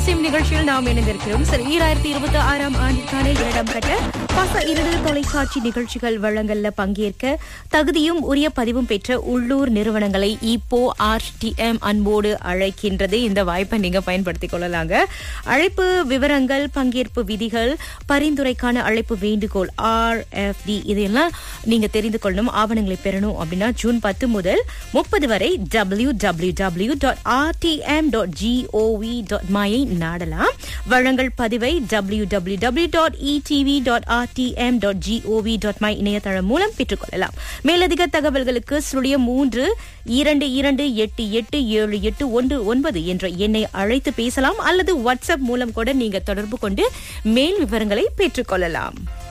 அதிசயம் நிகழ்ச்சியில் நாம் இணைந்திருக்கிறோம் சரி ஈராயிரத்தி இருபத்தி ஆறாம் ஆண்டிற்கான இரண்டாம் கட்ட பச இரண்டு தொலைக்காட்சி நிகழ்ச்சிகள் வழங்கல்ல பங்கேற்க தகுதியும் உரிய பதிவும் பெற்ற உள்ளூர் நிறுவனங்களை இப்போ ஆர்டிஎம் அன்போடு அழைக்கின்றது இந்த வாய்ப்பை நீங்க பயன்படுத்திக் கொள்ளலாங்க அழைப்பு விவரங்கள் பங்கேற்பு விதிகள் பரிந்துரைக்கான அழைப்பு வேண்டுகோள் ஆர்எஃப்டி இதெல்லாம் நீங்க தெரிந்து கொள்ளணும் ஆவணங்களை பெறணும் அப்படின்னா ஜூன் பத்து முதல் முப்பது வரை W W W dot RTM dot GOV dot மையை நாடலாம் வழங்கல் பதிவை W W W dot ETV dot RTM dot GOV dot MY இணையதளம் மூலம் பெற்றுக்கொள்ளலாம் மேலதிக தகவல்களுக்கு சுழியம் மூன்று இரண்டு இரண்டு எட்டு எட்டு ஏழு எட்டு ஒன்று ஒன்பது என்ற எண்ணை அழைத்து பேசலாம் அல்லது வாட்ஸ்அப் மூலம் கூட நீங்க தொடர்பு கொண்டு மேல் விவரங்களை பெற்றுக்கொள்ளலாம்